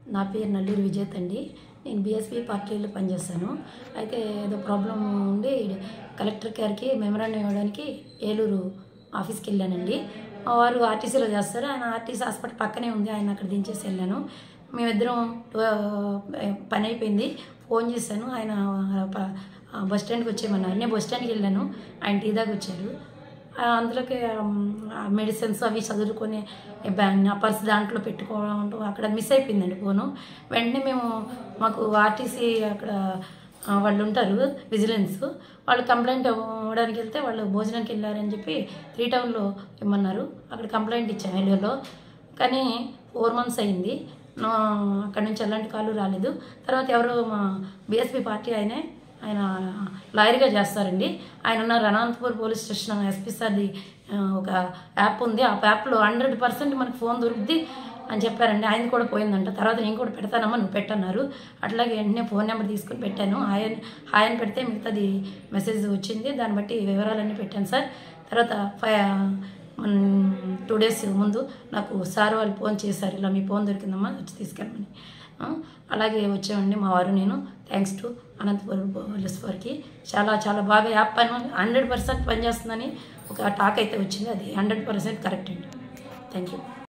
నా పేరు నల్లూరి విజేత్ అండి నేను బీఎస్పీ పార్టీలో పనిచేస్తాను అయితే ఏదో ప్రాబ్లం ఉండి కలెక్టర్ గారికి మెమరాండం ఇవ్వడానికి ఏలూరు ఆఫీస్కి వెళ్ళానండి మా వారు ఆర్టీసీలో చేస్తారు ఆయన ఆర్టీసీ హాస్పిటల్ పక్కనే ఉంది ఆయన అక్కడ దించేసి వెళ్ళాను మేమిద్దరం ఆ, పని అయిపోయింది ఫోన్ చేశాను ఆయన ప- బస్ స్టాండ్కి వచ్చేయమన్నారు నేను బస్ స్టాండ్కి వెళ్ళాను ఆయన టీ దాకా వచ్చారు ఆ, అందులోకి మెడిసిన్స్ అవి చదువుకొని బ్యాగ్ నా పర్స్ దాంట్లో పెట్టుకోవడం అక్కడ మిస్ అయిపోయిందండి ఫోను వెంటనే మేము మాకు ఆర్టీసీ అక్కడ ఆ, వాళ్ళు ఉంటారు విజిలెన్స్ వాళ్ళు కంప్లైంట్ ఇవ్వడానికి వెళ్తే వాళ్ళు భోజనానికి వెళ్ళారని చెప్పి త్రీ టౌన్లో ఇమ్మన్నారు అక్కడ కంప్లైంట్ ఇచ్చాను ఏలూరులో కానీ ఫోర్ మంత్స్ అయింది నా అక్కడ నుంచి ఎలాంటి కాలు రాలేదు తర్వాత ఎవరో మా బీఎస్పీ పార్టీ ఆయనే ఆయన లాయర్గా చేస్తారండి ఆయన ఉన్నారు అనంతపూర్ పోలీస్ స్టేషన్ ఎస్పీ సార్ది ఆ, ఒక యాప్ ఉంది ఆ యాప్లో హండ్రెడ్ పర్సెంట్ మనకు ఫోన్ దొరుకుద్ది అని చెప్పారండి ఆయన కూడా పోయిందంట తర్వాత నేను కూడా పెడతానమ్మా నువ్వు పెట్టన్నారు అట్లాగే వెంటనే ఫోన్ నెంబర్ తీసుకుని పెట్టాను ఆయన ఆయన పెడితే మిగతాది మెసేజ్ వచ్చింది దాన్ని బట్టి వివరాలన్నీ పెట్టాను సార్ తర్వాత ఫై టూ డేస్ ముందు నాకు సార్ వాళ్ళు ఫోన్ చేశారు ఇలా మీ ఫోన్ దొరికిందమ్మా వచ్చి తీసుకెళ్ళమని ఆ, అలాగే వచ్చామండి మా వారు నేను థ్యాంక్స్ టు అనంతపురం పోలీస్ వారికి చాలా చాలా బాగా యాప్ పని హండ్రెడ్ పర్సెంట్ పనిచేస్తుందని ఒక టాక్ అయితే వచ్చింది అది హండ్రెడ్ పర్సెంట్ కరెక్ట్ అండి థ్యాంక్ యూ